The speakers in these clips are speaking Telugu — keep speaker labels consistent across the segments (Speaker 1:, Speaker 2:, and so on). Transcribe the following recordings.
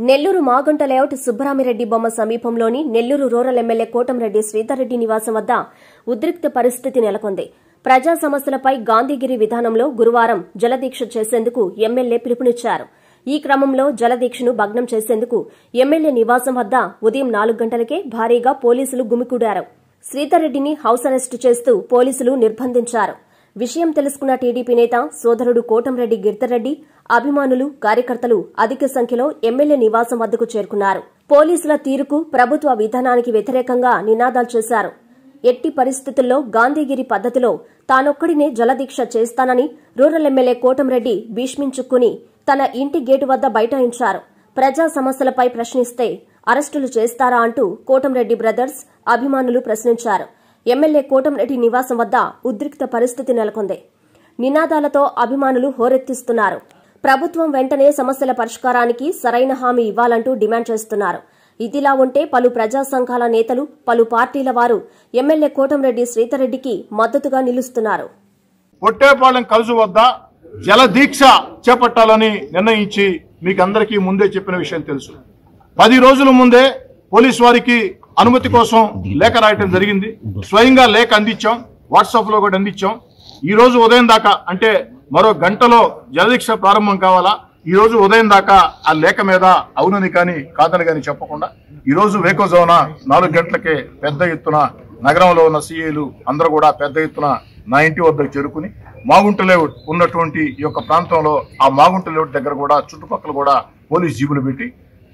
Speaker 1: నెల్లూరు మాగుంట లేఅవుట్ సుబ్బరామిరెడ్డి బొమ్మ సమీపంలోని నెల్లూరు రూరల్ ఎమ్మెల్యే కోటంరెడ్డి శ్రీధర్రెడ్డి నివాసం వద్ద ఉద్రిక్త పరిస్థితి నెలకొంది ప్రజా సమస్యలపై గాంధీగిరి విధానంలో గురువారం జలదీక్ష చేసేందుకు ఎమ్మెల్యే పిలుపునిచ్చారు ఈ క్రమంలో జలదీక్షను భగ్నం చేసేందుకు ఎమ్మెల్యే నివాసం వద్ద ఉదయం నాలుగు గంటలకే భారీగా పోలీసులు గుమికూడారు శ్రీధర్రెడ్డిని హౌస్ అరెస్టు చేస్తూ పోలీసులు నిర్బంధించారు విషయం తెలుసుకున్న టీడీపీ నేత సోదరుడు కోటంరెడ్డి గిరిధర్రెడ్డి అభిమానులు కార్యకర్తలు అధిక సంఖ్యలో ఎమ్మెల్యే నివాసం వద్దకు చేరుకున్నారు పోలీసుల తీరుకు ప్రభుత్వ విధానానికి వ్యతిరేకంగా నినాదాలు చేశారు ఎట్టి పరిస్థితుల్లో గాంధీగిరి పద్దతిలో తానొక్కడినే జలదీక్ష చేస్తానని రూరల్ ఎమ్మెల్యే కోటంరెడ్డి భీష్మించుకుని తన ఇంటి గేటు వద్ద బైఠాయించారు ప్రజా సమస్యలపై ప్రశ్నిస్తే అరెస్టులు చేస్తారా అంటూ కోటంరెడ్డి బ్రదర్స్ అభిమానులు ప్రశ్నించారు ఎమ్మెల్యే కోటంరెడ్డి నివాసం వద్ద ఉద్రిక్త పరిస్థితి నెలకొంది నినాదాలతో అభిమానులు హోరెత్తిస్తున్నారు ప్రభుత్వం వెంటనే సమస్యల పరిష్కారానికి సరైన హామీ ఇవ్వాలంటూ డిమాండ్ చేస్తున్నారు ఇదిలా ఉంటే పలు ప్రజా సంఘాల నేతలు పలు పార్టీల వారు ఎమ్మెల్యే కోటంరెడ్డి శ్రీధర్రెడ్డికి మద్దతుగా నిలుస్తున్నారు
Speaker 2: పొట్టేపాలెం కలుసు వద్ద జల దీక్ష చేపట్టాలని నిర్ణయించి మీకు అందరికీ ముందే చెప్పిన విషయం తెలుసు పది రోజుల ముందే పోలీస్ వారికి అనుమతి కోసం లేఖ రాయటం జరిగింది స్వయంగా లేఖ అందించాం వాట్సాప్ లో కూడా అందించాం ఈ రోజు ఉదయం దాకా అంటే మరో గంటలో జలదీక్ష ప్రారంభం కావాలా ఈ రోజు ఉదయం దాకా ఆ లేఖ మీద అవునని కానీ కాదని కానీ చెప్పకుండా ఈ రోజు వేకోజోన నాలుగు గంటలకే పెద్ద ఎత్తున నగరంలో ఉన్న సీఏలు అందరూ కూడా పెద్ద ఎత్తున నా ఇంటి వద్దకు చేరుకుని మాగుంట లేఅవుట్ ఉన్నటువంటి ఈ యొక్క ప్రాంతంలో ఆ మాగుంట లేఅవుట్ దగ్గర కూడా చుట్టుపక్కల కూడా పోలీస్ జీబులు పెట్టి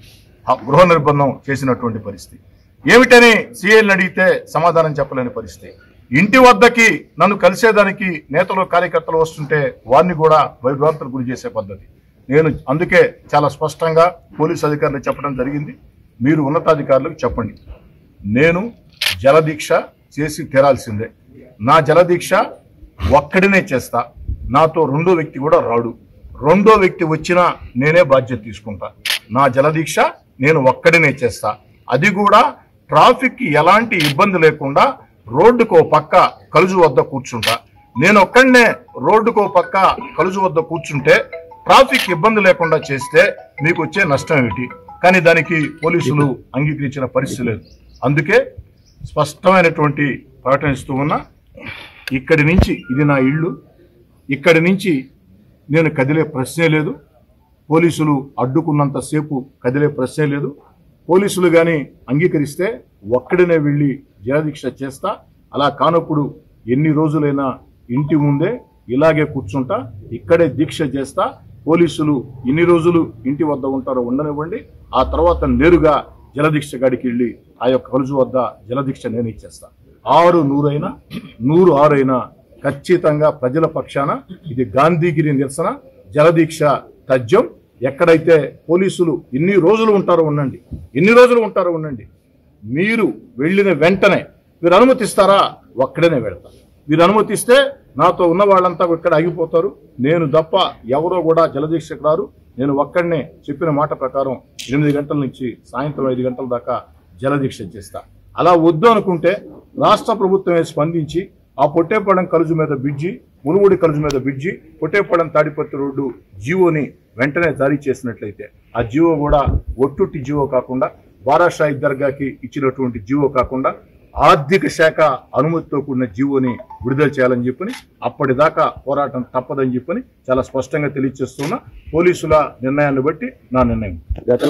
Speaker 2: ఆ గృహ నిర్బంధం చేసినటువంటి పరిస్థితి ఏమిటని సీఏలను అడిగితే సమాధానం చెప్పలేని పరిస్థితి ఇంటి వద్దకి నన్ను కలిసేదానికి నేతలు కార్యకర్తలు వస్తుంటే వారిని కూడా భయభ్రాంతులకు గురి చేసే పద్ధతి నేను అందుకే చాలా స్పష్టంగా పోలీస్ అధికారులు చెప్పడం జరిగింది మీరు ఉన్నతాధికారులకు చెప్పండి నేను జలదీక్ష చేసి తీరాల్సిందే నా జలదీక్ష ఒక్కడినే చేస్తా నాతో రెండో వ్యక్తి కూడా రాడు రెండో వ్యక్తి వచ్చినా నేనే బాధ్యత తీసుకుంటా నా జలదీక్ష నేను ఒక్కడినే చేస్తా అది కూడా ట్రాఫిక్ కి ఎలాంటి ఇబ్బంది లేకుండా రోడ్డుకో పక్క కలుజు వద్ద కూర్చుంటా నేను ఒక్కడనే రోడ్డుకో పక్క కలుజు వద్ద కూర్చుంటే ట్రాఫిక్ ఇబ్బంది లేకుండా చేస్తే మీకు వచ్చే నష్టం ఏమిటి కానీ దానికి పోలీసులు అంగీకరించిన పరిస్థితి లేదు అందుకే స్పష్టమైనటువంటి ప్రకటన ఇస్తూ ఉన్నా ఇక్కడి నుంచి ఇది నా ఇల్లు ఇక్కడి నుంచి నేను కదిలే ప్రశ్నే లేదు పోలీసులు అడ్డుకున్నంతసేపు కదిలే ప్రశ్నే లేదు పోలీసులు కానీ అంగీకరిస్తే ఒక్కడినే వెళ్ళి జలదీక్ష చేస్తా అలా కానప్పుడు ఎన్ని రోజులైనా ఇంటి ముందే ఇలాగే కూర్చుంటా ఇక్కడే దీక్ష చేస్తా పోలీసులు ఎన్ని రోజులు ఇంటి వద్ద ఉంటారో ఉండనివ్వండి ఆ తర్వాత నేరుగా జలదీక్ష గడికి వెళ్ళి ఆ యొక్క కలుజు వద్ద జలదీక్ష నేను ఇచ్చేస్తా ఆరు నూరైనా నూరు ఆరైనా ఖచ్చితంగా ప్రజల పక్షాన ఇది గాంధీగిరి నిరసన జలదీక్ష తథ్యం ఎక్కడైతే పోలీసులు ఎన్ని రోజులు ఉంటారో ఉండండి ఎన్ని రోజులు ఉంటారో ఉండండి మీరు వెళ్ళిన వెంటనే మీరు అనుమతిస్తారా ఒక్కడనే వెళ్తా మీరు అనుమతిస్తే నాతో ఉన్న వాళ్ళంతా ఇక్కడ ఆగిపోతారు నేను తప్ప ఎవరో కూడా జలదీక్షకు రారు నేను ఒక్కడనే చెప్పిన మాట ప్రకారం ఎనిమిది గంటల నుంచి సాయంత్రం ఐదు గంటల దాకా జలదీక్ష చేస్తా అలా వద్దు అనుకుంటే రాష్ట్ర ప్రభుత్వమే స్పందించి ఆ పొట్టేపాలెం కలుజు మీద బ్రిడ్జి మునుముడి కలుజు మీద బ్రిడ్జి పొట్టేపాలెం తాడిపత్రి రోడ్డు జీవోని వెంటనే జారీ చేసినట్లయితే ఆ జీవో కూడా ఒట్టుట్టి జీవో కాకుండా బారాషాయి దర్గాకి ఇచ్చినటువంటి జీవో కాకుండా ఆర్థిక శాఖ అనుమతితో కూడిన జీవోని విడుదల చేయాలని చెప్పని అప్పటిదాకా పోరాటం తప్పదని చెప్పని చాలా స్పష్టంగా తెలియజేస్తున్నా పోలీసుల నిర్ణయాన్ని బట్టి నా నిర్ణయం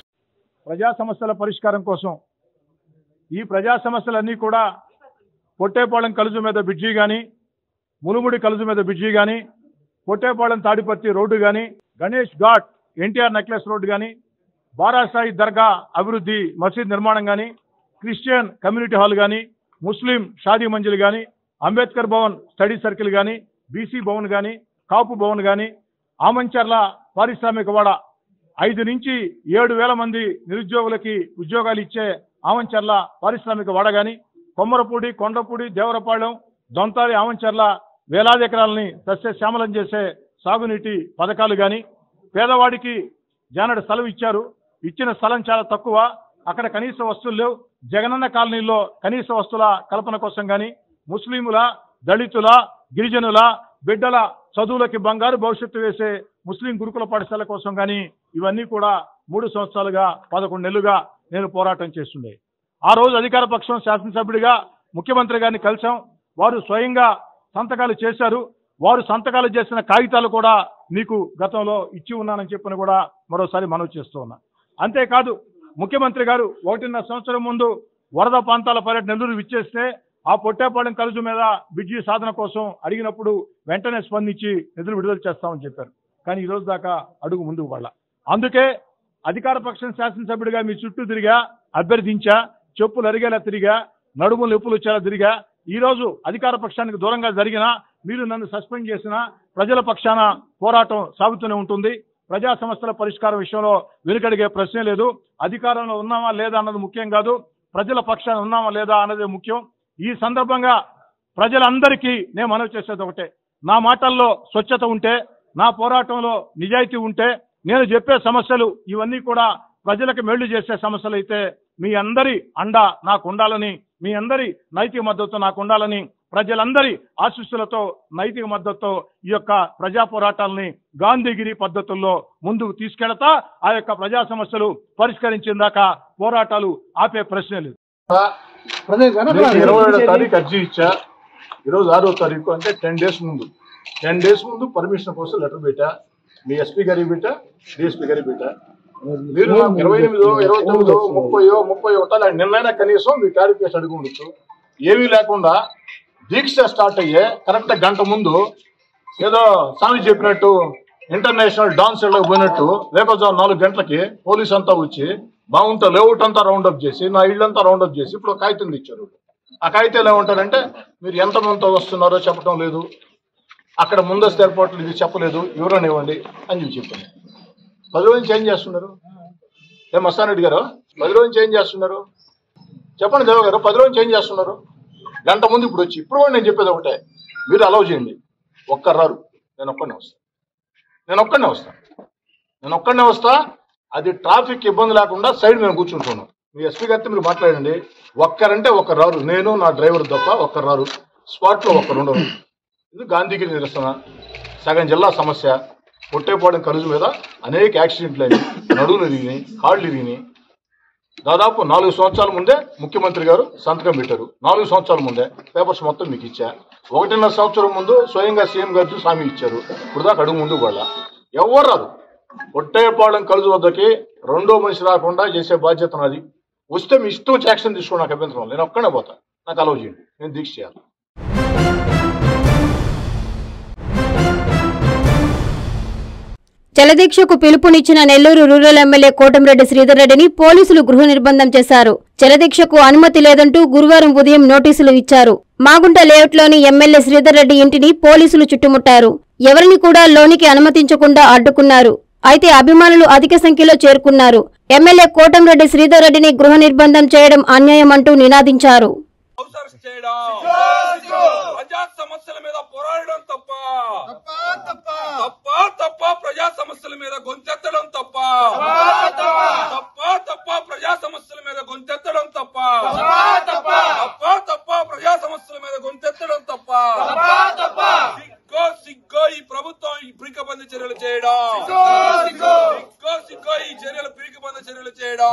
Speaker 2: ప్రజా సమస్యల పరిష్కారం కోసం ఈ ప్రజా సమస్యలన్నీ కూడా పొట్టేపాళెం కలుజు మీద బ్రిడ్జి కానీ మునుముడి కలుజు మీద బ్రిడ్జి కానీ పొట్టేపాళెం తాడిపత్రి రోడ్డు కానీ Ganesh Ghat NTR necklace road కానీ బారాసాయి దర్గా అభివృద్ధి మసీద్ నిర్మాణం కానీ క్రిస్టియన్ కమ్యూనిటీ హాల్ కానీ ముస్లిం షాదీ మంజిల్ కానీ అంబేద్కర్ భవన్ స్టడీ సర్కిల్ కానీ బీసీ భవన్ కానీ కాపు భవన్ కానీ ఆమంచర్ల పారిశ్రామిక వాడ ఐదు నుంచి ఏడు వేల మంది నిరుద్యోగులకి ఉద్యోగాలు ఇచ్చే ఆమంచర్ల పారిశ్రామిక వాడ కానీ కొమ్మరపూడి కొండపూడి దేవరపాళెం దొంతాలి ఆమంచర్ల వేలాది ఎకరాలని సస్యశ్యామలం చేసే సాగునీటి పథకాలు కానీ పేదవాడికి జానడు స్థలం ఇచ్చారు ఇచ్చిన స్థలం చాలా తక్కువ అక్కడ కనీస వస్తువులు లేవు జగనన్న కాలనీలో కనీస వస్తువుల కల్పన కోసం కానీ ముస్లింల దళితుల గిరిజనుల బిడ్డల చదువులకి బంగారు భవిష్యత్తు వేసే ముస్లిం గురుకుల పాఠశాల కోసం కానీ ఇవన్నీ కూడా మూడు సంవత్సరాలుగా పదకొండు నెలలుగా నేను పోరాటం చేస్తుండే ఆ రోజు అధికార పక్షం శాసనసభ్యుడిగా ముఖ్యమంత్రి గారిని కలిసాం వారు స్వయంగా సంతకాలు చేశారు వారు సంతకాలు చేసిన కాగితాలు కూడా మీకు గతంలో ఇచ్చి ఉన్నానని చెప్పని కూడా మరోసారి మనవి చేస్తూ ఉన్నా అంతేకాదు ముఖ్యమంత్రి గారు ఒకటిన్నర సంవత్సరం ముందు వరద ప్రాంతాల పర్యటన నెల్లూరు విచ్చేస్తే ఆ పొట్టేపాలెం కలుజు మీద బ్రిడ్జి సాధన కోసం అడిగినప్పుడు వెంటనే స్పందించి నిధులు విడుదల చేస్తామని చెప్పారు కానీ ఈ రోజు దాకా అడుగు ముందుకు పడాల అందుకే అధికార పక్షం శాసనసభ్యుడిగా మీ చుట్టూ తిరిగా అభ్యర్థించా చెప్పులు అరిగేలా తిరిగా నడుములు ఎప్పులు వచ్చేలా తిరిగా ఈ రోజు అధికార పక్షానికి దూరంగా జరిగినా మీరు నన్ను సస్పెండ్ చేసినా ప్రజల పక్షాన పోరాటం సాగుతూనే ఉంటుంది ప్రజా సమస్యల పరిష్కారం విషయంలో వెనుకడిగే ప్రశ్నే లేదు అధికారంలో ఉన్నామా లేదా అన్నది ముఖ్యం కాదు ప్రజల పక్షాన ఉన్నామా లేదా అన్నది ముఖ్యం ఈ సందర్భంగా ప్రజలందరికీ నేను మనవి చేసేది ఒకటే నా మాటల్లో స్వచ్ఛత ఉంటే నా పోరాటంలో నిజాయితీ ఉంటే నేను చెప్పే సమస్యలు ఇవన్నీ కూడా ప్రజలకు మేళ్లు చేసే సమస్యలు అయితే మీ అందరి అండ నాకు ఉండాలని మీ అందరి నైతిక మద్దతు నాకు ఉండాలని ప్రజలందరి ఆశీస్సులతో నైతిక మద్దతుతో ఈ యొక్క ప్రజా పోరాటాలని గాంధీగిరి పద్ధతుల్లో ముందుకు తీసుకెళ్తా ఆ యొక్క ప్రజా సమస్యలు పరిష్కరించిన దాకా పోరాటాలు ఆపే ప్రశ్నే లేదు నేను ఇరవై ఏడో తారీఖు అర్జీ ఇచ్చా ఈరోజు ఆరో తారీఖు అంటే టెన్ డేస్ ముందు టెన్ డేస్ ముందు పర్మిషన్ కోసం లెటర్ పెట్టా మీ ఎస్పీ గారికి పెట్టా డిఎస్పీ గారికి పెట్టా మీరు నాకు ఇరవై ఎనిమిదో ఇరవై తొమ్మిదో ముప్పయో ముప్పై ఒకటో నిన్నైనా కనీసం మీ క్లారిఫికేషన్ అడిగి ఉండొచ్చు ఏమీ లేకుండా దీక్ష స్టార్ట్ అయ్యే కరెక్ట్ గంట ముందు ఏదో స్వామి చెప్పినట్టు ఇంటర్నేషనల్ డాన్స్ ఇళ్ళకి పోయినట్టు రేపొద్దు నాలుగు గంటలకి పోలీస్ అంతా వచ్చి బాగుంటా లేఅవుట్ అంతా రౌండ్ అప్ చేసి నా ఇల్లంతా రౌండ్ అప్ చేసి ఇప్పుడు ఒక కాగితం ఇచ్చారు ఆ కాగితాలు ఏమంటారంటే మీరు ఎంత మందితో వస్తున్నారో చెప్పడం లేదు అక్కడ ముందస్తు ఏర్పాట్లు ఇది చెప్పలేదు వివరణ ఇవ్వండి అని చెప్పి చెప్పాను పది రోజులు చేంజ్ చేస్తున్నారు ఏ మస్తానరెడ్డి గారు పది రోజులు చేంజ్ చేస్తున్నారు చెప్పండి దేవ గారు పది రోజులు చేంజ్ చేస్తున్నారు గంట ముందు ఇప్పుడు వచ్చి ఇప్పుడు కూడా నేను చెప్పేది ఒకటే మీరు అలౌ చేయండి ఒక్కరు రారు నేను ఒక్కడనే వస్తా నేను ఒక్కడనే వస్తా నేను ఒక్కడనే వస్తా అది ట్రాఫిక్ ఇబ్బంది లేకుండా సైడ్ నేను కూర్చుంటాను మీ ఎస్పీ గారితో మీరు మాట్లాడండి ఒక్కరంటే ఒక్కరు రారు నేను నా డ్రైవర్ తప్ప ఒక్కరు రారు స్పాట్లో ఒక్కరు ఉండరు ఇది గాంధీగిరి నిరసన సగం జిల్లా సమస్య పొట్టేపాలెం కలుజు మీద అనేక యాక్సిడెంట్లు అయినాయి నడువులు ఇరిగినాయి కాళ్ళు ఇరిగినాయి దాదాపు నాలుగు సంవత్సరాల ముందే ముఖ్యమంత్రి గారు సంతకం పెట్టారు నాలుగు సంవత్సరాల ముందే పేపర్స్ మొత్తం మీకు ఇచ్చా ఒకటిన్నర సంవత్సరం ముందు స్వయంగా సీఎం గారు హామీ ఇచ్చారు ఇప్పుడు దాకా అడుగు ముందు వాళ్ళ ఎవరు రాదు పొట్టేపాలెం కలుజు వద్దకి రెండో మనిషి రాకుండా చేసే బాధ్యత నాది వస్తే మీ ఇష్టం వచ్చి యాక్షన్ తీసుకోండి నాకు అభ్యంతరం లేదు. నేను ఒక్కనే పోతా నాకు అలవ్ చేయండి నేను దీక్ష చేయాలి
Speaker 3: జలదీక్షకు పిలుపునిచ్చిన నెల్లూరు రూరల్ ఎమ్మెల్యే కోటంరెడ్డి శ్రీధర్ రెడ్డిని పోలీసులు గృహ నిర్బంధం చేశారు జలదీక్షకు అనుమతి లేదంటూ గురువారం ఉదయం నోటీసులు ఇచ్చారు మాగుంట లేఅవుట్లోని ఎమ్మెల్యే శ్రీధర్ రెడ్డి ఇంటిని పోలీసులు చుట్టుముట్టారు ఎవరిని కూడా లోనికి అనుమతించకుండా అడ్డుకున్నారు అయితే అభిమానులు అధిక సంఖ్యలో చేరుకున్నారు ఎమ్మెల్యే కోటంరెడ్డి శ్రీధర్ రెడ్డిని గృహ నిర్బంధం చేయడం అన్యాయమంటూ నినాదించారు
Speaker 4: అవసరం చేయడం ప్రజా సమస్యల మీద పోరాడడం తప్ప తప్ప తప్ప ప్రజా సమస్యల మీద గొంతెత్తడం తప్ప తప్ప తప్ప ప్రజా సమస్యల మీద గొంతెత్తడం తప్ప తప్ప తప్ప ప్రజా సమస్యల మీద గొంతెత్తడం తప్ప సిగ్గో సిగ్గో ఈ ప్రభుత్వం ఈ పిరికబంది చర్యలు చేయడం సిగ్గో సిగ్గో ఈ చర్యలు పిరికబంది చర్యలు చేయడం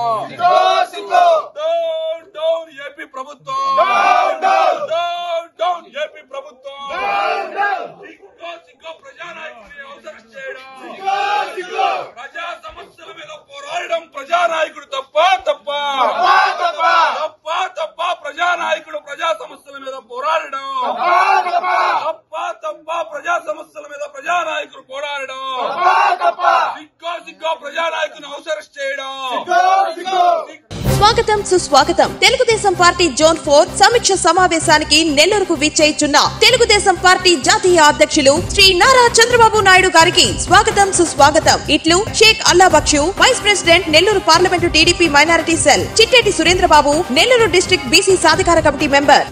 Speaker 4: డౌన్ డౌన్ ఏపీ ప్రభుత్వం డౌన్ డౌన్ ఏపీ ప్రభుత్వం సిగ్గో సిగ్గో ప్రజానాయకుడిని అవసరం చేయడం ప్రజా సమస్యల మీద పోరాడడం ప్రజానాయకుడు తప్ప తప్ప తప్ప తప్ప ప్రజానాయకుడు ప్రజా సమస్యల మీద పోరాడడం తప్ప తప్ప ప్రజా సమస్యల మీద ప్రజానాయకుడు పోరాడడం సిగ్గో సిగ్గో ప్రజానాయకుని అవసరం చేయడం
Speaker 5: స్వాగతం సుస్వాగతం తెలుగుదేశం పార్టీ జోన్ ఫోర్ సమీక్ష సమావేశానికి నెల్లూరుకు విచ్చేయిచున్న తెలుగుదేశం పార్టీ జాతీయ అధ్యక్షులు శ్రీ నారా చంద్రబాబు నాయుడు గారికి స్వాగతం సుస్వాగతం ఇట్లు Shaik Alla Bakshu vice president Nellore parliament TDP minority cell Chitteti Surendrababu Nellore district BC సాధికార committee member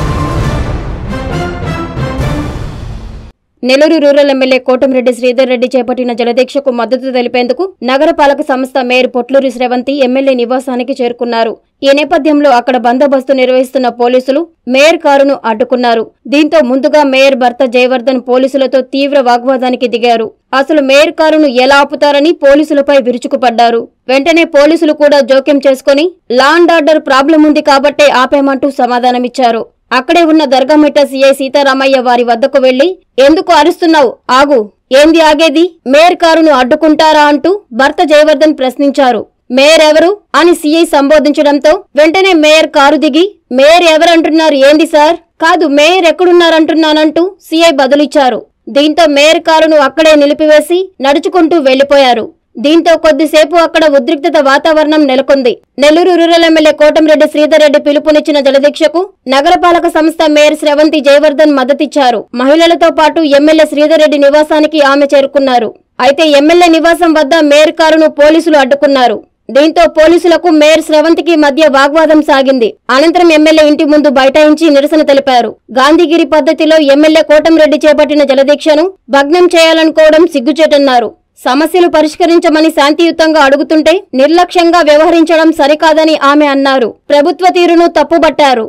Speaker 3: Nellore rural MLA Kotamreddy Sridhar Reddy చేపట్టిన జలదీక్షకు మద్దతు తెలిపేందుకు నగరపాలక సంస్థ మేయర్ పొట్లూరి శ్రవంతి ఎమ్మెల్యే నివాసానికి చేరుకున్నారు ఈ నేపథ్యంలో అక్కడ బందోబస్తు నిర్వహిస్తున్న పోలీసులు మేయర్ కారును అడ్డుకున్నారు దీంతో ముందుగా మేయర్ భర్త జయవర్ధన్ పోలీసులతో తీవ్ర వాగ్వాదానికి దిగారు అసలు మేయర్ కారును ఎలా ఆపుతారని పోలీసులపై విరుచుకుపడ్డారు వెంటనే పోలీసులు కూడా జోక్యం చేసుకుని లా అండ్ ఆర్డర్ ప్రాబ్లం ఉంది కాబట్టే ఆపేమంటూ సమాధానమిచ్చారు అక్కడే ఉన్న దర్గామిట్ట సీఐ సీతారామయ్య వారి వద్దకు వెళ్లి ఎందుకు అరుస్తున్నావు ఆగు ఏంది ఆగేది మేయర్ కారును అడ్డుకుంటారా అంటూ భర్త జయవర్ధన్ ప్రశ్నించారు మేయర్ ఎవరు అని సీఐ సంబోధించడంతో వెంటనే మేయర్ కారు దిగి మేయర్ ఎవరంటున్నారు ఏంది సార్ కాదు మేయర్ ఎక్కడున్నారంటున్నానంటూ సీఐ బదులిచ్చారు దీంతో మేయర్ కారును అక్కడే నిలిపివేసి నడుచుకుంటూ వెళ్లిపోయారు దీంతో కొద్దిసేపు అక్కడ ఉద్రిక్తత వాతావరణం నెలకొంది నెల్లూరు రూరల్ ఎమ్మెల్యే కోటంరెడ్డి శ్రీధర్ రెడ్డి పిలుపునిచ్చిన జలదీక్షకు నగరపాలక సంస్థ మేయర్ శ్రవంతి జయవర్ధన్ మద్దతిచ్చారు మహిళలతో పాటు ఎమ్మెల్యే శ్రీధర్ రెడ్డి నివాసానికి ఆమె చేరుకున్నారు అయితే ఎమ్మెల్యే నివాసం వద్ద మేయర్ కారును పోలీసులు అడ్డుకున్నారు దీంతో పోలీసులకు మేయర్ స్రవంతికి మధ్య వాగ్వాదం సాగింది అనంతరం ఎమ్మెల్యే ఇంటి ముందు బైఠాయించి నిరసన తెలిపారు గాంధీగిరి పద్ధతిలో ఎమ్మెల్యే కోటంరెడ్డి చేపట్టిన జలదీక్షను భగ్నం చేయాలనుకోవడం సిగ్గుచేటన్నారు సమస్యలు పరిష్కరించమని శాంతియుతంగా అడుగుతుంటే నిర్లక్ష్యంగా వ్యవహరించడం సరికాదని ఆమె అన్నారు ప్రభుత్వ తీరును తప్పుబట్టారు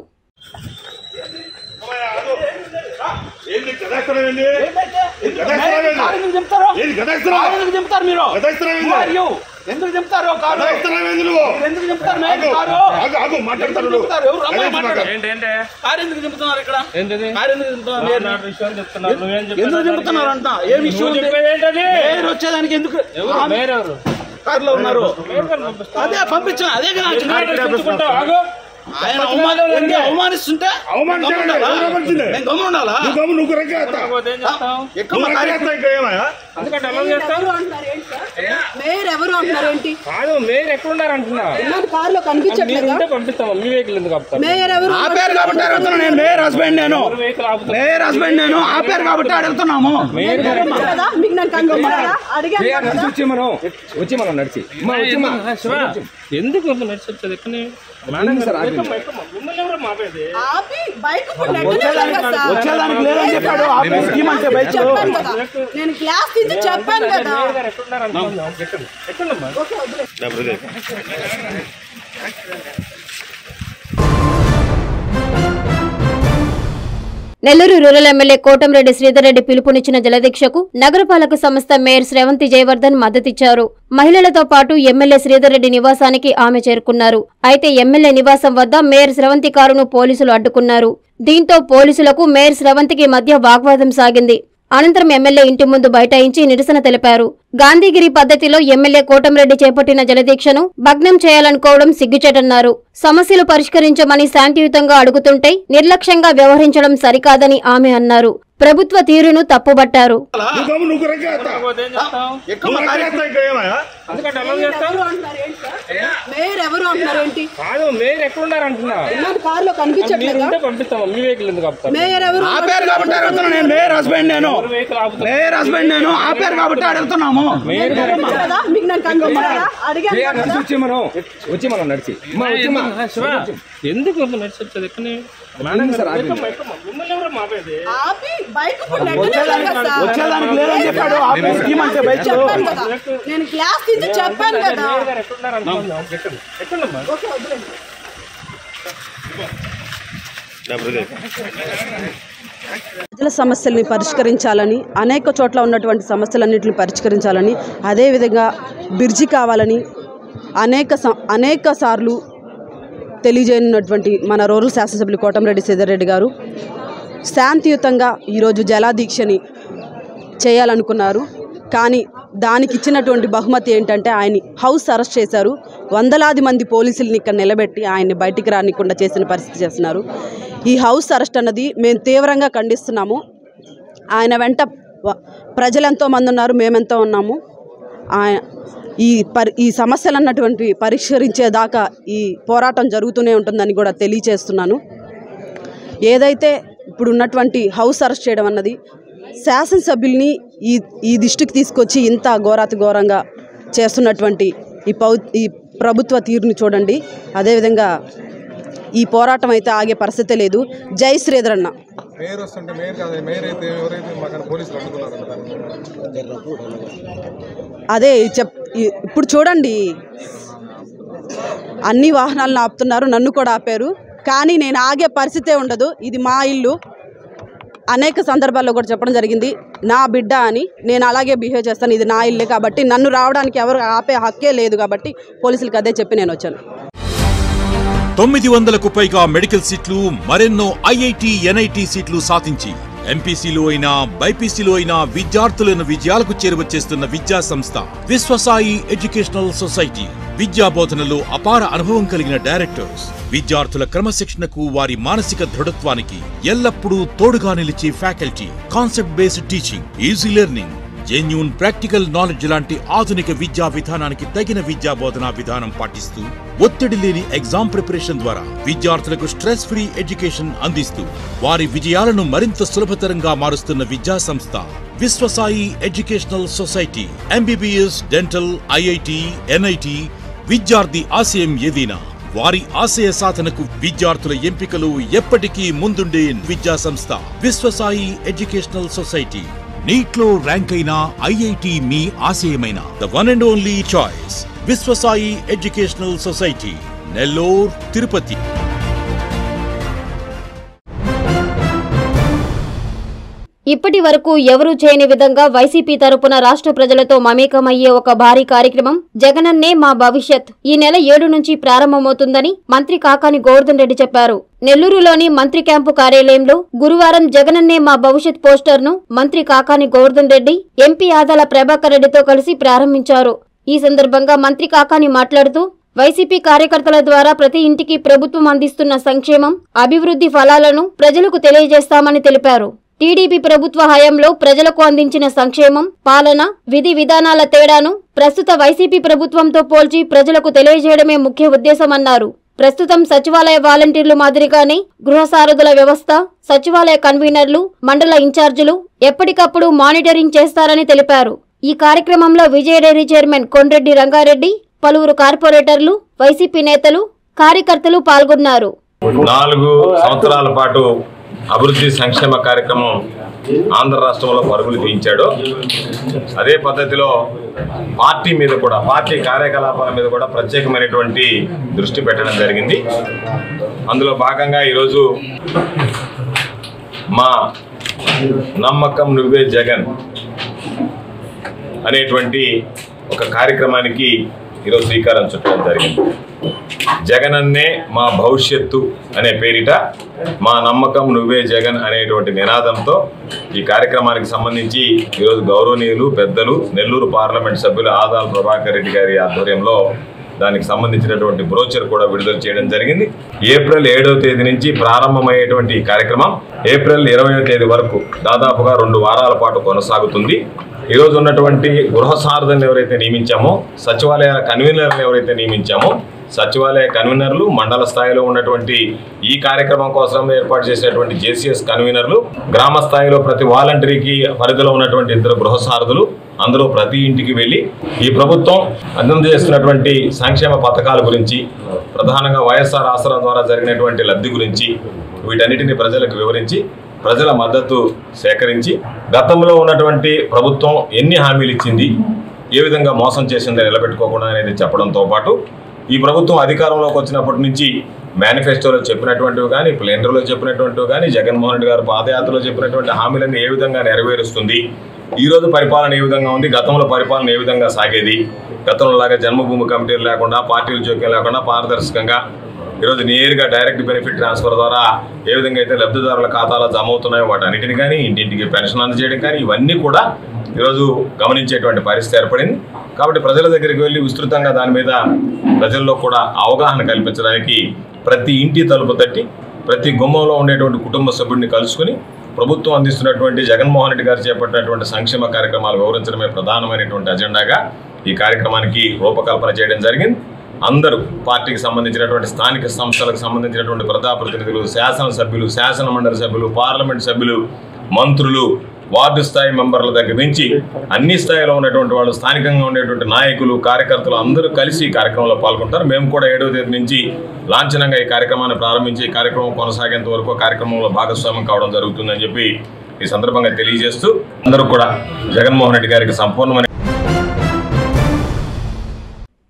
Speaker 2: ఏంది గదాస్త్రం ఏంది? ఏంది గదాస్త్రం ఏంది?
Speaker 6: ఎందుకు చెప్తారు
Speaker 2: ఏంది గదాస్త్రం?
Speaker 6: ఎందుకు చెప్తారు మీరు
Speaker 2: గదాస్త్రం ఏంది?
Speaker 6: Who are you? ఎందుకు చెప్తారు కారు
Speaker 2: గదాస్త్రం ఏంది నువ్వు?
Speaker 6: ఎందుకు చెప్తారు మేము
Speaker 2: ఆగు,
Speaker 6: కారు
Speaker 2: ఆగు, ఆగు, మాట్లాడతారు
Speaker 6: ఎందుకు
Speaker 2: నువ్వు.
Speaker 6: చెప్తారు? ఎవరు రమ్మని
Speaker 2: గదాస్త్రం
Speaker 6: మాట్లాడు.
Speaker 2: కాదు.
Speaker 6: కారు ఎందుకు చెప్తున్నారు ఇక్కడ కారు ఎందుకు చెప్తున్నారు మీరు? ఎందుకు
Speaker 7: ఎందుకు
Speaker 6: చెప్తున్నారు అంట ఏం ఇష్యూ ఉంది పేరు వచ్చేదానికి ఎందుకు కారులో ఉన్నారు అదే పంపించాను అదే కదా ఆయన అవమానం ఏంటి? అవమానిస్తుంటే
Speaker 2: అవమానించాడు.
Speaker 6: గమ్మున ఉండాలా?
Speaker 2: ఎవరు అవమానించింది?
Speaker 6: నేను గమ్మున ఉండాలా?
Speaker 2: నువ్వు గమ్ము, నువ్వు రెగ్గేస్తా.
Speaker 6: ఎక్కువ
Speaker 2: నువ్వు
Speaker 6: కార్య-
Speaker 2: రెగ్గేస్తా ఇంకా ఏమయ్యా?
Speaker 8: మేయర్ ఎవరు అంటున్నారు ఏంటి
Speaker 7: కాదు మీరు ఎక్కడున్నారు అంటున్నా
Speaker 8: నాకు కారులో కనిపించట్లేదా
Speaker 7: ఉంటే పంపిస్తాం మీ వెహికల్ ఎందుకు ఆపుతారు
Speaker 8: మేయర్ ఎవరు
Speaker 6: ఆ పేరు కాబట్టి అడుగుతున్నా నేను మేయర్ హస్బెండ్ నేను
Speaker 7: వెహికల్ ఆపుతాం
Speaker 6: మేయర్ హస్బెండ్ నేను ఆ పేరు కాబట్టి అడుగుతున్నాము
Speaker 8: కదా మీకు నాకు కనిపించారా అడిగాను కదా.
Speaker 7: వచ్చి మనం వచ్చి మనం నడిచి అమ్మా, వచ్చి మనం. ఎందుకు నడిచి వచ్చేది ఎక్కడి మేడం గారు ఎక్కమ్మా, ఎక్కమ్మా. మిమ్మల్ని ఎవరు మాపేది
Speaker 8: ఆపి బైక్ నెట్టలేదు కదా సార్.
Speaker 6: వచ్చేదానికి లేదని చెప్పాడు ఆ పేరు తీయమంటే బయట
Speaker 8: చెప్పాను కదా నేను క్లాస్ తీసి చెప్పాను కదా
Speaker 7: మేయర్ గారు ఎక్కడున్నారు అనుకుందాం ఎక్కడ ఎక్కడమ్మా
Speaker 8: ఓకే వదిలే
Speaker 3: నెల్లూరు రూరల్ ఎమ్మెల్యే కోటంరెడ్డి శ్రీధర్ రెడ్డి పిలుపునిచ్చిన జలదీక్షకు నగరపాలక సంస్థ మేయర్ శ్రవంతి జయవర్ధన్ మద్దతిచ్చారు మహిళలతో పాటు ఎమ్మెల్యే శ్రీధర్ రెడ్డి నివాసానికి ఆమె చేరుకున్నారు అయితే ఎమ్మెల్యే నివాసం వద్ద మేయర్ శ్రవంతి కారును పోలీసులు అడ్డుకున్నారు దీంతో పోలీసులకు మేయర్ శ్రవంతికి మధ్య వాగ్వాదం సాగింది అనంతరం ఎమ్మెల్యే ఇంటి ముందు బైఠాయించి నిరసన తెలిపారు గాంధీగిరి పద్ధతిలో ఎమ్మెల్యే కోటంరెడ్డి చేపట్టిన జలదీక్షను భగ్నం చేయాలనుకోవడం సిగ్గుచేటన్నారు సమస్యలు పరిష్కరించమని శాంతియుతంగా అడుగుతుంటే నిర్లక్ష్యంగా వ్యవహరించడం సరికాదని ఆమె అన్నారు ప్రభుత్వ తీరును తప్పుబట్టారు
Speaker 2: నువ్వు గమ్ము, నువ్వు రెగ్గేస్తా.
Speaker 6: ఎక్కువ
Speaker 2: నువ్వు
Speaker 6: కార్య-
Speaker 2: రెగ్గేస్తా ఇంకా ఏమయ్యా?
Speaker 7: ఎందుకంటే అలా
Speaker 8: మేయర్ ఎవరు అంటున్నారు ఏంటి సార్ మేయర్ ఎవరు అంటున్నారు ఏంటి
Speaker 7: కాదు మీరు ఎక్కడున్నారు అంటున్నా
Speaker 8: నాకు కారులో
Speaker 7: మీరు
Speaker 8: కనిపించట్లేదా
Speaker 7: ఉంటే పంపిస్తాం మీ వెహికల్ ఎందుకు ఆపుతారు
Speaker 8: మేయర్ ఎవరు
Speaker 6: ఆ పేరు కాబట్టి అడుగుతున్నా నేను మేయర్ హస్బెండ్ నేను
Speaker 7: వెహికల్ ఆపుతాం
Speaker 6: మేయర్ హస్బెండ్ నేను ఆ పేరు కాబట్టి అడుగుతున్నాము
Speaker 8: కదా మీకు నాకు కనిపించారా అడిగాను కదా.
Speaker 7: వచ్చి మనం వచ్చి మనం నడిచి అమ్మా, వచ్చి మనం. ఎందుకు నడిచి వచ్చేది ఎక్కడి మేడం గారు ఎక్కమ్మా, ఎక్కమ్మా. మిమ్మల్ని ఎవరు మాపేది
Speaker 8: ఆపి బైక్ నెట్టలేదు కదా సార్.
Speaker 6: వచ్చేదానికి లేదని చెప్పాడు ఆ పేరు తీయమంటే బయట
Speaker 8: చెప్పాను కదా నేను క్లాస్ తీసి చెప్పాను కదా
Speaker 7: మేయర్ గారు ఎక్కడున్నారు అనుకుందాం ఎక్కడ ఎక్కడమ్మా
Speaker 8: ఓకే వదిలేండి ప్రజల సమస్యల్ని పరిష్కరించాలని అనేక చోట్ల ఉన్నటువంటి సమస్యలన్నింటిని పరిష్కరించాలని అదేవిధంగా బిర్జి కావాలని అనేక సం- అనేక సార్లు తెలియజేయనున్నటువంటి మన రూరల్ శాసనసభ్యులు కోటంరెడ్డి సీతారెడ్డి గారు శాంతియుతంగా ఈరోజు జలాదీక్షని చేయాలనుకున్నారు కానీ దానికి ఇచ్చినటువంటి బహుమతి ఏంటంటే ఆయన్ని హౌస్ అరెస్ట్ చేశారు వందలాది మంది పోలీసుల్ని ఇక్కడ నిలబెట్టి ఆయన్ని బయటికి రానికుండా చేసిన పరిస్థితి చేస్తున్నారు ఈ హౌస్ అరెస్ట్ అన్నది మేము తీవ్రంగా ఖండిస్తున్నాము ఆయన వెంట వ- ప్రజలు ఎంతో మంది ఉన్నారు మేమెంతో ఉన్నాము ఆయన ఈ పరి ఈ సమస్యలు అన్నటువంటి పరిష్కరించేదాకా ఈ పోరాటం జరుగుతూనే ఉంటుందని కూడా తెలియచేస్తున్నాను ఏదైతే ఇప్పుడు ఉన్నటువంటి హౌస్ అరెస్ట్ చేయడం అన్నది శాసనసభ్యుల్ని ఈ ఈ దృష్టికి తీసుకొచ్చి ఇంత ఘోరాతి ఘోరంగా చేస్తున్నటువంటి ఈ పౌ ఈ ప్రభుత్వ తీరుని చూడండి అదేవిధంగా ఈ పోరాటం అయితే ఆగే పరిస్థితే లేదు జై శ్రీధర్ అన్న
Speaker 9: మేయర్ వస్తుంటే మేయర్ కాదు మేయర్ అయితే ఎవరైతే మాకు పోలీసులు అడ్డుకున్నారు
Speaker 8: అదే చెప్ ఈ- ఇప్పుడు చూడండి అన్ని వాహనాలను ఆపుతున్నారు నన్ను కూడా ఆపారు కానీ నేను ఆగే పరిస్థితే ఉండదు ఇది మా ఇల్లు అనేక సందర్భాల్లో కూడా చెప్పడం జరిగింది నా బిడ్డ అని నేను అలాగే బిహేవ్ చేస్తాను ఇది నా ఇల్లే కాబట్టి నన్ను రావడానికి ఎవరు ఆపే హక్కే లేదు కాబట్టి పోలీసులకు అదే చెప్పి నేను వచ్చాను
Speaker 10: తొమ్మిది వందలకు పైగా మెడికల్ సీట్లు మరెన్నో ఐఐటి ఎన్ఐటి సీట్లు సాధించి ఎంపీసీలో అయినా బైపీసీలో అయినా విద్యార్థులను విజయాలకు చేరువచేస్తున్న విద్యా సంస్థ విశ్వసాయి ఎడ్యుకేషనల్ సొసైటీ విద్యా బోధనలో అపార అనుభవం కలిగిన డైరెక్టర్స్ విద్యార్థుల క్రమశిక్షణకు వారి మానసిక దృఢత్వానికి ఎల్లప్పుడూ తోడుగా నిలిచే faculty concept based teaching easy learning genuine practical knowledge లాంటి ఆధునిక విద్యా విధానానికి తగిన విద్యా బోధనా విధానం పాటిస్తూ ఒత్తిడి లేని ఎగ్జామ్ ప్రిపరేషన్ ద్వారా విద్యార్థులకు స్ట్రెస్ ఫ్రీ ఎడ్యుకేషన్ అందిస్తూ వారి విజయాలను మరింత సులభతరంగా మారుస్తున్న విద్యా సంస్థ Viswasai educational society MBBS dental IIT NIT విద్యార్థి ఆశయం ఏదైనా వారి ఆశయ సాధనకు విద్యార్థుల ఎంపికలు ఎప్పటికీ ముందుండే విద్యా సంస్థ విశ్వసాయి ఎడ్యుకేషనల్ సొసైటీ నీట్లో ర్యాంక్ అయిన ఐఐటి మీ ఆశయమైన the one and only choice Viswasai educational society Nellore Tirupati
Speaker 3: ఇప్పటి వరకు ఎవరూ చేయని విధంగా వైసీపీ తరపున రాష్ట్ర ప్రజలతో మమేకమయ్యే ఒక భారీ కార్యక్రమం జగనన్నే మా భవిష్యత్ ఈ నెల ఏడు నుంచి ప్రారంభమవుతుందని మంత్రి కాకాని గోవర్ధన్ రెడ్డి చెప్పారు నెల్లూరులోని మంత్రి క్యాంపు కార్యాలయంలో గురువారం జగనన్నే మా భవిష్యత్ పోస్టర్ను మంత్రి కాకాని గోవర్ధన్ రెడ్డి ఎంపీ ఆదాల ప్రభాకర్ రెడ్డితో కలిసి ప్రారంభించారు ఈ సందర్భంగా మంత్రి కాకాని మాట్లాడుతూ వైసీపీ కార్యకర్తల ద్వారా ప్రతి ఇంటికి ప్రభుత్వం అందిస్తున్న సంక్షేమం అభివృద్ధి ఫలాలను ప్రజలకు తెలియజేస్తామని తెలిపారు టీడీపీ ప్రభుత్వ హయాంలో ప్రజలకు అందించిన సంక్షేమం పాలన విధి విధానాల తేడాను ప్రస్తుత వైసీపీ ప్రభుత్వంతో పోల్చి ప్రజలకు తెలియజేయడమే ముఖ్య ఉద్దేశమన్నారు ప్రస్తుతం సచివాలయ వాలంటీర్లు మాదిరిగానే గృహ సారథుల వ్యవస్థ సచివాలయ కన్వీనర్లు మండల ఇన్ఛార్జీలు ఎప్పటికప్పుడు మానిటరింగ్ చేస్తారని తెలిపారు ఈ కార్యక్రమంలో విజయ డైరీ చైర్మన్ కొండ్రెడ్డి రంగారెడ్డి పలువురు కార్పొరేటర్లు వైసీపీ నేతలు కార్యకర్తలు పాల్గొన్నారు
Speaker 11: నాలుగు సంవత్సరాల పాటు అభివృద్ధి సంక్షేమ కార్యక్రమం ఆంధ్ర రాష్ట్రంలో పరుగులు తీయించాడు అదే పద్ధతిలో పార్టీ మీద కూడా పార్టీ కార్యకలాపాల మీద కూడా ప్రత్యేకమైనటువంటి దృష్టి పెట్టడం జరిగింది అందులో భాగంగా ఈరోజు మా నమ్మకం నువ్వే జగన్ అనేటువంటి ఒక కార్యక్రమానికి ఈరోజు శ్రీకారం చుట్టడం జరిగింది జగనన్నే మా భవిష్యత్తు అనే పేరిట మా నమ్మకం నువ్వే జగన్ అనేటువంటి నినాదంతో ఈ కార్యక్రమానికి సంబంధించి ఈరోజు గౌరవనీయులు పెద్దలు నెల్లూరు పార్లమెంట్ సభ్యులు ఆదాల ప్రభాకర్ రెడ్డి గారి ఆధ్వర్యంలో దానికి సంబంధించినటువంటి బ్రోచర్ కూడా విడుదల చేయడం జరిగింది ఏప్రిల్ ఏడవ తేదీ నుంచి ప్రారంభమయ్యేటువంటి ఈ కార్యక్రమం ఏప్రిల్ ఇరవయో తేదీ వరకు దాదాపుగా రెండు వారాల పాటు కొనసాగుతుంది ఈరోజు ఉన్నటువంటి గృహ సారథులను ఎవరైతే నియమించామో సచివాలయ కన్వీనర్లను ఎవరైతే నియమించామో సచివాలయ కన్వీనర్లు మండల స్థాయిలో ఉన్నటువంటి ఈ కార్యక్రమం కోసం ఏర్పాటు చేసినటువంటి జేసీఎస్ కన్వీనర్లు గ్రామ స్థాయిలో ప్రతి వాలంటరీకి పరిధిలో ఉన్నటువంటి ఇద్దరు గృహ సారథులు అందరూ ప్రతి ఇంటికి వెళ్ళి ఈ ప్రభుత్వం అందజేస్తున్నటువంటి సంక్షేమ పథకాల గురించి ప్రధానంగా వైఎస్ఆర్ ఆసరా ద్వారా జరిగినటువంటి లబ్ధి గురించి వీటన్నిటిని ప్రజలకు వివరించి ప్రజల మద్దతు సేకరించి గతంలో ఉన్నటువంటి ప్రభుత్వం ఎన్ని హామీలు ఇచ్చింది ఏ విధంగా మోసం చేసిందో నిలబెట్టుకోకుండా అనేది చెప్పడంతో పాటు ఈ ప్రభుత్వం అధికారంలోకి వచ్చినప్పటి నుంచి మేనిఫెస్టోలో చెప్పినటువంటివి కానీ ప్లేండర్లో చెప్పినటువంటివి కానీ జగన్మోహన్ రెడ్డి గారు పాదయాత్రలో చెప్పినటువంటి హామీలను ఏ విధంగా నెరవేరుస్తుంది ఈ రోజు పరిపాలన ఏ విధంగా ఉంది గతంలో పరిపాలన ఏ విధంగా సాగేది గతంలో లాగా జన్మభూమి కమిటీలు లేకుండా పార్టీలు జోక్యం లేకుండా పారదర్శకంగా ఈరోజు నేరుగా డైరెక్ట్ బెనిఫిట్ ట్రాన్స్ఫర్ ద్వారా ఏ విధంగా అయితే లబ్ధిదారుల ఖాతాలో జమ అవుతున్నాయో వాటన్నిటిని కానీ ఇంటింటికి పెన్షన్ అందజేయడం కానీ ఇవన్నీ కూడా ఈరోజు గమనించేటువంటి పరిస్థితి ఏర్పడింది కాబట్టి ప్రజల దగ్గరికి వెళ్ళి విస్తృతంగా దాని మీద ప్రజల్లో కూడా అవగాహన కల్పించడానికి ప్రతి ఇంటి తలుపు తట్టి ప్రతి గుమ్మంలో ఉండేటువంటి కుటుంబ సభ్యుడిని కలుసుకుని ప్రభుత్వం అందిస్తున్నటువంటి జగన్మోహన్ రెడ్డి గారు చేపట్టినటువంటి సంక్షేమ కార్యక్రమాలు వివరించడమే ప్రధానమైనటువంటి అజెండాగా ఈ కార్యక్రమానికి రూపకల్పన చేయడం జరిగింది అందరూ పార్టీకి సంబంధించినటువంటి స్థానిక సంస్థలకు సంబంధించినటువంటి ప్రజాప్రతినిధులు శాసనసభ్యులు శాసన మండలి సభ్యులు పార్లమెంట్ సభ్యులు మంత్రులు వార్డు స్థాయి మెంబర్ల దగ్గర నుంచి అన్ని స్థాయిలో ఉన్నటువంటి వాళ్ళు స్థానికంగా ఉండేటువంటి నాయకులు కార్యకర్తలు అందరూ కలిసి ఈ కార్యక్రమంలో పాల్గొంటారు మేము కూడా ఏడవ తేదీ నుంచి లాంఛనంగా ఈ కార్యక్రమాన్ని ప్రారంభించి ఈ కార్యక్రమం కొనసాగేంత వరకు ఆ కార్యక్రమంలో భాగస్వామ్యం కావడం జరుగుతుందని చెప్పి ఈ సందర్భంగా తెలియజేస్తూ అందరూ కూడా జగన్మోహన్ రెడ్డి గారికి సంపూర్ణమైన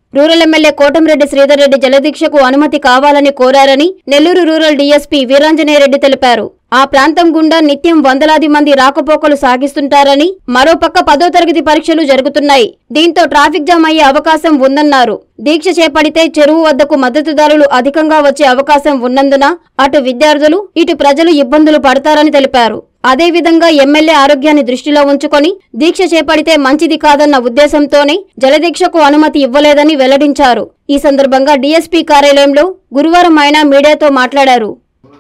Speaker 3: రూరల్ ఎమ్మెల్యే కోటంరెడ్డి శ్రీధర్ రెడ్డి జలదీక్షకు అనుమతి కావాలని కోరారని నెల్లూరు రూరల్ డీఎస్పీ వీరాంజనేయరెడ్డి తెలిపారు ఆ ప్రాంతం గుండా నిత్యం వందలాది మంది రాకపోకలు సాగిస్తుంటారని మరోపక్క పదో తరగతి పరీక్షలు జరుగుతున్నాయి దీంతో ట్రాఫిక్ జామ్ అయ్యే అవకాశం ఉందన్నారు దీక్ష చేపడితే చెరువు వద్దకు మద్దతుదారులు అధికంగా వచ్చే అవకాశం ఉన్నందున అటు విద్యార్థులు ఇటు ప్రజలు ఇబ్బందులు పడతారని తెలిపారు అదేవిధంగా ఎమ్మెల్యే ఆరోగ్యాన్ని దృష్టిలో ఉంచుకొని దీక్ష చేపడితే మంచిది కాదన్న ఉద్దేశంతోనే జలదీక్షకు అనుమతి ఇవ్వలేదని వెల్లడించారు ఈ సందర్భంగా డీఎస్పీ కార్యాలయంలో గురువారం ఆయన మీడియాతో మాట్లాడారు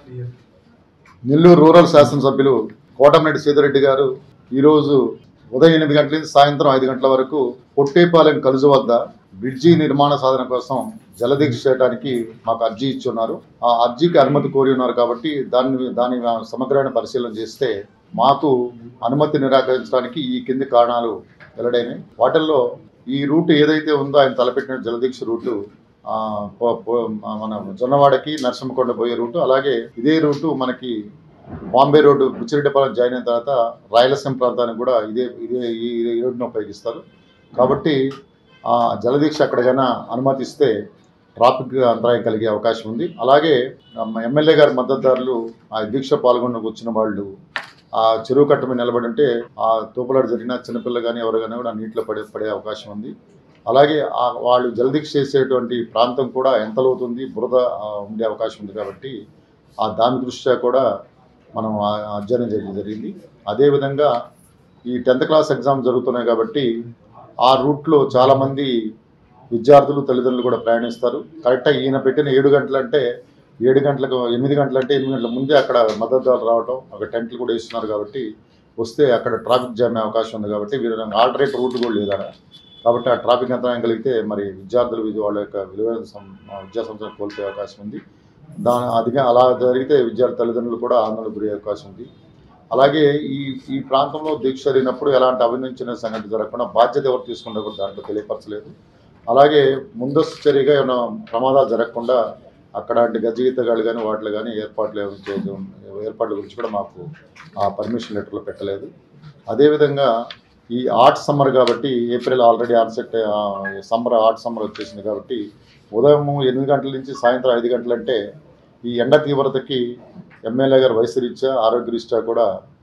Speaker 12: నెల్లూరు రూరల్ శాసనసభ్యులు కోటమిరెడ్డి సీతారెడ్డి గారు ఈరోజు ఉదయం ఎనిమిది గంటల నుంచి సాయంత్రం ఐదు గంటల వరకు పొట్టేపాలెం కలుజు వద్ద బ్రిడ్జి నిర్మాణ సాధన కోసం జలదీక్ష చేయడానికి మాకు అర్జీ ఇచ్చి ఉన్నారు ఆ అర్జీకి అనుమతి కోరి ఉన్నారు కాబట్టి దాన్ని దాని సమగ్రమైన పరిశీలన చేస్తే మాకు అనుమతి నిరాకరించడానికి ఈ కింది కారణాలు వెల్లడైనాయి వాటిల్లో ఈ రూట్ ఏదైతే ఉందో ఆయన తలపెట్టిన జలదీక్ష రూటు ఆ, పో- పో- మన జొన్నవాడకి నరసింహకొండ పోయే రూటు అలాగే ఇదే రూటు మనకి బాంబే రోడ్డు బుచ్చిరెడ్డిపాలెం జాయిన్ అయిన తర్వాత రాయలసీమ ప్రాంతానికి కూడా ఇదే ఇదే ఈ ఈ రోడ్డును ఉపయోగిస్తారు కాబట్టి ఆ జలదీక్ష అక్కడికైనా అనుమతిస్తే ట్రాఫిక్ అంతరాయం కలిగే అవకాశం ఉంది అలాగే మా ఎమ్మెల్యే గారి మద్దతుదారులు ఆ దీక్ష పాల్గొనకు వచ్చిన వాళ్ళు ఆ చెరువు కట్ట మీద నిలబడి ఉంటే ఆ తూపులాట జరిగిన చిన్నపిల్ల కానీ ఎవరు కానీ కూడా నీటిలో పడే పడే అవకాశం ఉంది అలాగే ఆ వాళ్ళు జలదీక్ష చేసేటువంటి ప్రాంతం కూడా ఎంత లోతుంది బురద ఆ, ఉండే అవకాశం ఉంది కాబట్టి ఆ దాని దృష్ట్యా కూడా మనం ఆ- ఆ అధ్యయనం చేయడం జరిగింది అదేవిధంగా ఈ టెన్త్ క్లాస్ ఎగ్జామ్ జరుగుతున్నాయి కాబట్టి ఆ రూట్లో చాలామంది విద్యార్థులు తల్లిదండ్రులు కూడా ప్రయాణిస్తారు కరెక్ట్గా ఈయన పెట్టిన ఏడు గంటలంటే ఏడు గంటలకు ఎనిమిది గంటలంటే ఎనిమిది గంటల ముందే అక్కడ మద్దతుదారులు రావడం అక్కడ టెంట్లు కూడా వేస్తున్నారు కాబట్టి వస్తే అక్కడ ట్రాఫిక్ జామ్ అయ్యే అవకాశం ఉంది కాబట్టి వీరు ఆల్టరేట్ రూట్ కూడా లేదా కాబట్టి ఆ ట్రాఫిక్ అంతరాయం కలిగితే మరి విద్యార్థులు విధి- వాళ్ళ యొక్క విలువైన సం- విద్యా సంస్థలు కోల్పోయే అవకాశం ఉంది దాని అదిగా అలా జరిగితే విద్యార్థి తల్లిదండ్రులు కూడా ఆందోళన గురయ్యే అవకాశం ఉంది అలాగే ఈ ఈ ప్రాంతంలో దీక్ష జరిగినప్పుడు ఎలాంటి అవినించిన సంగతి జరగకుండా బాధ్యత ఎవరు తీసుకుంటారో కూడా దాంట్లో తెలియపరచలేదు అలాగే ముందస్తు చర్యగా ఏమైనా ప్రమాదాలు జరగకుండా అక్కడ గజ్జిగీతగాళ్ళు కానీ వాటిలో కానీ ఏర్పాట్లు ఏమైనా చేయడం ఏర్పాట్ల గురించి కూడా మాకు ఆ పర్మిషన్ లెటర్లో పెట్టలేదు అదేవిధంగా ఈ ఆర్ట్ సమ్మర్ కాబట్టి April already onset summer art summer వచ్చేసింది కాబట్టి ఉదయం ఎనిమిది గంటల నుంచి సాయంత్రం ఐదు గంటలంటే ఈ ఎండ తీవ్రతకి ఎమ్మెల్యే గారు వయసు రీత్యా ఆరోగ్య రీత్యా కూడా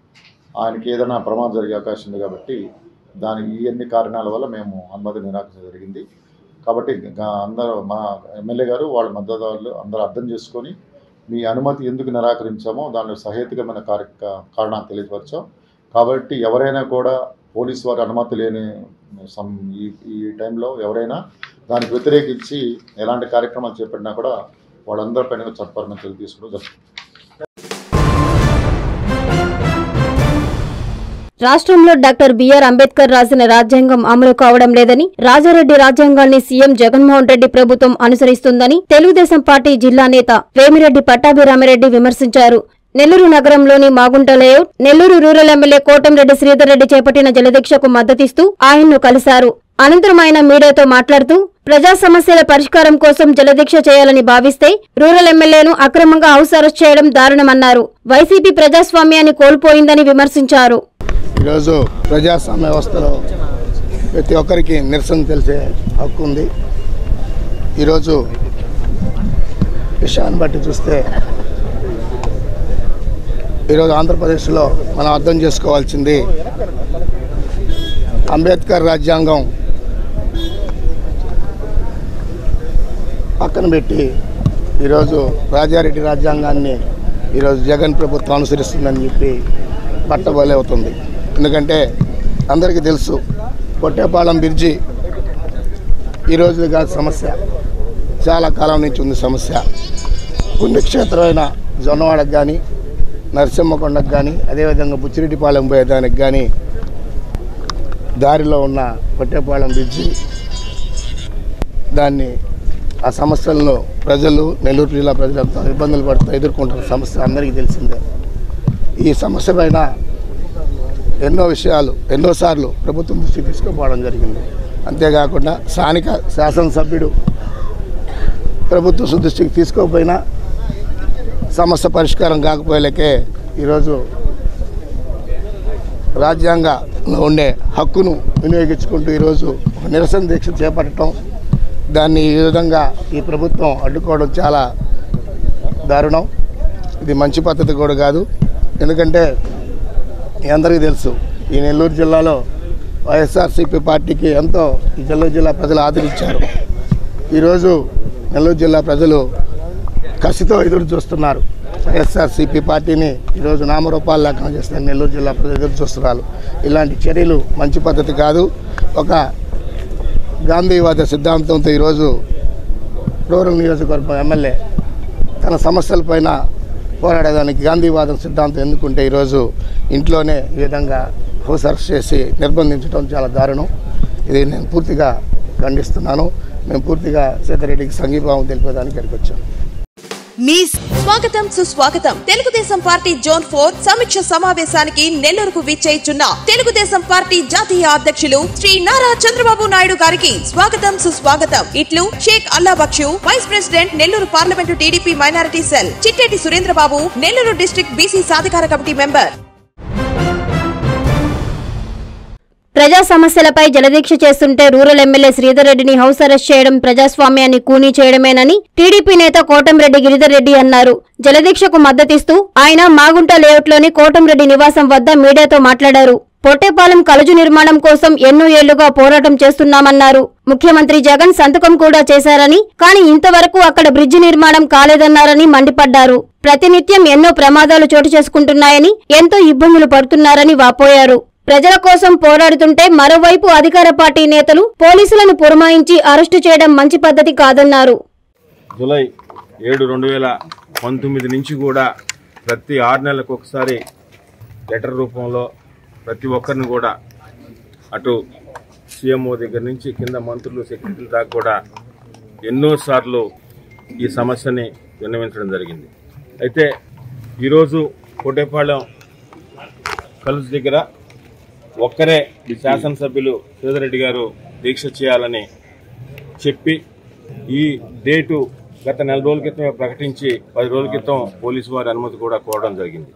Speaker 12: ఆయనకి ఏదైనా ప్రమాదం జరిగే అవకాశం ఉంది కాబట్టి దానికి ఈ అన్ని కారణాల వల్ల మేము అనుమతి నిరాకరించడం జరిగింది కాబట్టి గా- అందరూ మా ఎమ్మెల్యే గారు వాళ్ళ మద్దతుదారులు అందరూ అర్థం చేసుకొని మీ అనుమతి ఎందుకు నిరాకరించామో దానిలో సహేతుకమైన కార్య కారణాలు తెలియపరచాం కాబట్టి ఎవరైనా కూడా పోలీసు వారి అనుమతి లేని సం ఈ ఈ టైంలో ఎవరైనా దానికి వ్యతిరేకించి ఎలాంటి కార్యక్రమాలు చేపట్టినా కూడా వాళ్ళందరిపైన చట్టపరమైన చర్యలు తీసుకోవడం జరుగుతుంది
Speaker 3: రాష్ట్రంలో డాక్టర్ బిఆర్ అంబేద్కర్ రాసిన రాజ్యాంగం అమలు కావడం లేదని రాజారెడ్డి రాజ్యాంగాన్ని సీఎం జగన్మోహన్ రెడ్డి ప్రభుత్వం అనుసరిస్తుందని తెలుగుదేశం పార్టీ జిల్లా నేత వేమిరెడ్డి పట్టాభిరామిరెడ్డి విమర్శించారు నెల్లూరు నగరంలోని Magunta layout Nellore rural MLA Kotamreddy Sridhar Reddy చేపట్టిన జలదీక్షకు మద్దతిస్తూ ఆయన్ను కలిశారు అనంతరం ఆయన మీడియాతో మాట్లాడుతూ ప్రజా సమస్యల పరిష్కారం కోసం జలదీక్ష చేయాలని భావిస్తే రూరల్ ఎమ్మెల్యేను అక్రమంగా హౌస్ అరెస్ట్ చేయడం దారుణమన్నారు వైసీపీ ప్రజాస్వామ్యాన్ని కోల్పోయిందని విమర్శించారు
Speaker 13: ఈరోజు ప్రజాస్వామ్య వ్యవస్థలో ప్రతి ఒక్కరికి నిరసన తెలిసే హక్కు ఉంది ఈరోజు విషయాన్ని బట్టి చూస్తే ఈరోజు ఆంధ్రప్రదేశ్లో మనం అర్థం చేసుకోవాల్సింది అంబేద్కర్ రాజ్యాంగం పక్కన పెట్టి ఈరోజు రాజారెడ్డి రాజ్యాంగాన్ని ఈరోజు జగన్ ప్రభుత్వం అనుసరిస్తుందని చెప్పి పట్టబోలే అవుతుంది ఎందుకంటే అందరికీ తెలుసు పొట్టేపాలెం బ్రిడ్జి ఈరోజు కాదు సమస్య చాలా కాలం నుంచి ఉంది సమస్య పుణ్యక్షేత్రమైన జొన్నవాడకు కానీ నరసింహకొండకు కానీ అదేవిధంగా బుచ్చిరెడ్డిపాలెం పోయేదానికి కానీ దారిలో ఉన్న పొట్టేపాలెం బ్రిడ్జి దాన్ని ఆ సమస్యలను ప్రజలు నెల్లూరు జిల్లా ప్రజలంతా ఇబ్బందులు పడుతూ ఎదుర్కొంటున్న సమస్య అందరికీ తెలిసిందే ఈ సమస్య పైన ఎన్నో విషయాలు ఎన్నోసార్లు ప్రభుత్వం దృష్టికి తీసుకుపోవడం జరిగింది అంతేకాకుండా స్థానిక శాసనసభ్యుడు ప్రభుత్వ దృష్టికి తీసుకోకపోయినా సమస్య పరిష్కారం కాకపోయేలకే ఈరోజు రాజ్యాంగంలో ఉండే హక్కును వినియోగించుకుంటూ ఈరోజు ఒక నిరసన దీక్ష చేపట్టడం దాన్ని ఈ విధంగా ఈ ప్రభుత్వం అడ్డుకోవడం చాలా దారుణం ఇది మంచి పద్ధతి కూడా కాదు ఎందుకంటే మీ అందరికీ తెలుసు ఈ నెల్లూరు జిల్లాలో వైఎస్ఆర్సీపీ పార్టీకి ఎంతో ఈ నెల్లూరు జిల్లా ప్రజలు ఆదరించారు ఈరోజు నెల్లూరు జిల్లా ప్రజలు కసితో ఎదురు చూస్తున్నారు వైఎస్ఆర్సీపీ పార్టీని ఈరోజు నామరూపాలు లేకుండా చేస్తున్న నెల్లూరు జిల్లా ప్రజలు ఎదురు చూస్తున్నారు ఇలాంటి చర్యలు మంచి పద్ధతి కాదు ఒక గాంధీవాద సిద్ధాంతంతో ఈరోజు రూరల్ నియోజకవర్గం ఎమ్మెల్యే తన సమస్యలపైన పోరాడేదానికి గాంధీవాదం సిద్ధాంతం ఎందుకుంటే ఈరోజు ఇంట్లోనే ఈ విధంగా హౌస్ అరెస్ట్ చేసి నిర్బంధించడం చాలా దారుణం ఇది నేను పూర్తిగా ఖండిస్తున్నాను మేము పూర్తిగా సీతారెడ్డికి సంఘీభావం తెలిపేదానికి ఇక్కడికి వచ్చాం
Speaker 5: మీ స్వాగతం సుస్వాగతం తెలుగుదేశం పార్టీ జోన్ ఫోర్ సమీక్ష సమావేశానికి నెల్లూరుకు విచ్చేయిచున్న తెలుగుదేశం పార్టీ జాతీయ అధ్యక్షులు శ్రీ నారా చంద్రబాబు నాయుడు గారికి స్వాగతం సుస్వాగతం ఇట్లు Shaik Allabakshu vice president Nellore parliament TDP minority cell Chitteti Surendrababu Nellore district BC సాధికార కమిటీ మెంబర్
Speaker 3: ప్రజా సమస్యలపై జలదీక్ష చేస్తుంటే రూరల్ ఎమ్మెల్యే శ్రీధర్ రెడ్డిని హౌస్ అరెస్ట్ చేయడం ప్రజాస్వామ్యాన్ని కూనీ చేయడమేనని టీడీపీ నేత కోటంరెడ్డి గిరిధర్ రెడ్డి అన్నారు జలదీక్షకు మద్దతిస్తూ ఆయన మాగుంట లేఅవుట్లోని కోటంరెడ్డి నివాసం వద్ద మీడియాతో మాట్లాడారు పొట్టేపాలెం కలుజు నిర్మాణం కోసం ఎన్నో ఏళ్లుగా పోరాటం చేస్తున్నామన్నారు ముఖ్యమంత్రి జగన్ సంతకం కూడా చేశారని కానీ ఇంతవరకు అక్కడ బ్రిడ్జి నిర్మాణం కాలేదన్నారని మండిపడ్డారు ప్రతినిత్యం ఎన్నో ప్రమాదాలు చోటు చేసుకుంటున్నాయని ఎంతో ఇబ్బందులు పడుతున్నారని వాపోయారు ప్రజల కోసం పోరాడుతుంటే మరోవైపు అధికార పార్టీ నేతలు పోలీసులను పురమాయించి అరెస్టు చేయడం మంచి పద్ధతి కాదన్నారు
Speaker 11: జూలై ఏడు రెండు వేల పంతొమ్మిది నుంచి కూడా ప్రతి ఆరు నెలలకు ఒకసారి లెటర్ రూపంలో ప్రతి ఒక్కరిని కూడా అటు సీఎంఓ దగ్గర నుంచి కింద మంత్రులు సెక్రటరీల దాకా కూడా ఎన్నోసార్లు ఈ సమస్యని విన్నవించడం జరిగింది అయితే ఈరోజు కోటేపాళెం కలుసు దగ్గర ఒక్కరే శాసనసభ్యులు సీతారెడ్డి గారు దీక్ష చేయాలని చెప్పి ఈ డేటు గత నెల రోజుల క్రితమే ప్రకటించి పది రోజుల క్రితం పోలీసు వారి అనుమతి కూడా కోరడం జరిగింది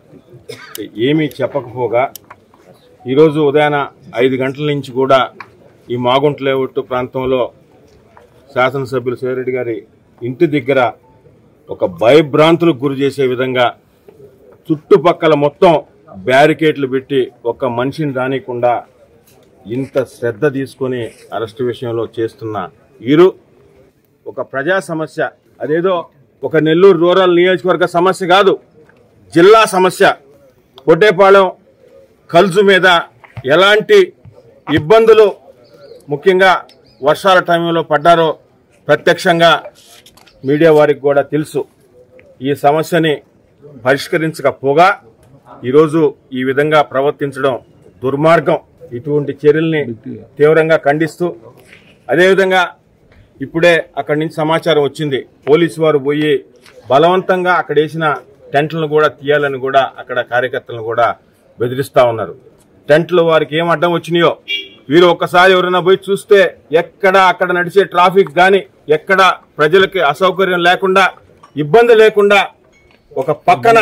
Speaker 11: ఏమీ చెప్పకపోగా ఈరోజు ఉదయాన ఐదు గంటల నుంచి కూడా ఈ మాగుంట లేఅవుట్ ప్రాంతంలో శాసనసభ్యులు శివరెడ్డి గారి ఇంటి దగ్గర ఒక భయభ్రాంతులకు గురి చేసే విధంగా చుట్టుపక్కల మొత్తం బ్యారికేడ్లు పెట్టి ఒక మనిషిని రానికుండా ఇంత శ్రద్ధ తీసుకొని అరెస్టు విషయంలో చేస్తున్న వీరు ఒక ప్రజా సమస్య అదేదో ఒక నెల్లూరు రూరల్ నియోజకవర్గ సమస్య కాదు జిల్లా సమస్య పొట్టేపాళెం కల్జు మీద ఎలాంటి ఇబ్బందులు ముఖ్యంగా వర్షాల టైంలో పడ్డారో ప్రత్యక్షంగా మీడియా వారికి కూడా తెలుసు ఈ సమస్యని పరిష్కరించకపోగా ఈరోజు ఈ విధంగా ప్రవర్తించడం దుర్మార్గం ఇటువంటి చర్యల్ని తీవ్రంగా ఖండిస్తూ అదేవిధంగా ఇప్పుడే అక్కడి నుంచి సమాచారం వచ్చింది పోలీసు వారు పోయి బలవంతంగా అక్కడ వేసిన టెంట్లను కూడా తీయాలని కూడా అక్కడ కార్యకర్తలను కూడా బెదిరిస్తా ఉన్నారు టెంట్లు వారికి ఏం అడ్డం వచ్చినాయో వీరు ఒక్కసారి ఎవరైనా పోయి చూస్తే ఎక్కడ అక్కడ నడిచే ట్రాఫిక్ గాని ఎక్కడ ప్రజలకి అసౌకర్యం లేకుండా ఇబ్బంది లేకుండా ఒక పక్కన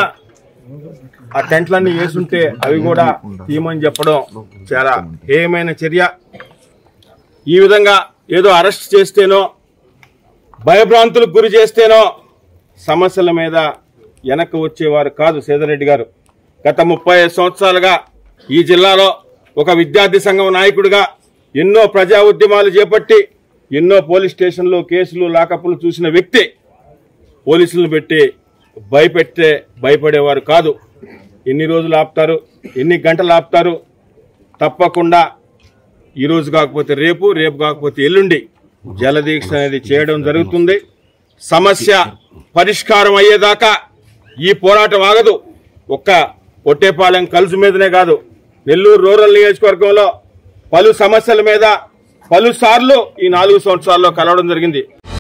Speaker 11: ఆ టెంట్లన్నీ వేసుంటే అవి కూడా తీయమని చెప్పడం చాలా హేయమైన చర్య ఈ విధంగా ఏదో అరెస్ట్ చేస్తేనో భయభ్రాంతులకు గురి చేస్తేనో సమస్యల మీద వెనక్కి వచ్చేవారు కాదు సేదరెడ్డి గారు గత ముప్పై సంవత్సరాలుగా ఈ జిల్లాలో ఒక విద్యార్థి సంఘం నాయకుడిగా ఎన్నో ప్రజా ఉద్యమాలు చేపట్టి ఎన్నో పోలీస్ స్టేషన్లు కేసులు లాకప్లు చూసిన వ్యక్తి పోలీసులను పెట్టి భయపెట్టే భయపడేవారు కాదు ఎన్ని రోజులు ఆపుతారు ఎన్ని గంటలు ఆపుతారు తప్పకుండా ఈ రోజు కాకపోతే రేపు రేపు కాకపోతే ఎల్లుండి జలదీక్ష అనేది చేయడం జరుగుతుంది సమస్య పరిష్కారం అయ్యేదాకా ఈ పోరాటం ఆగదు ఒక్క పొట్టేపాలెం కలుసు మీదనే కాదు నెల్లూరు రూరల్ నియోజకవర్గంలో పలు సమస్యల మీద పలు సార్లు ఈ నాలుగు సంవత్సరాల్లో కలవడం జరిగింది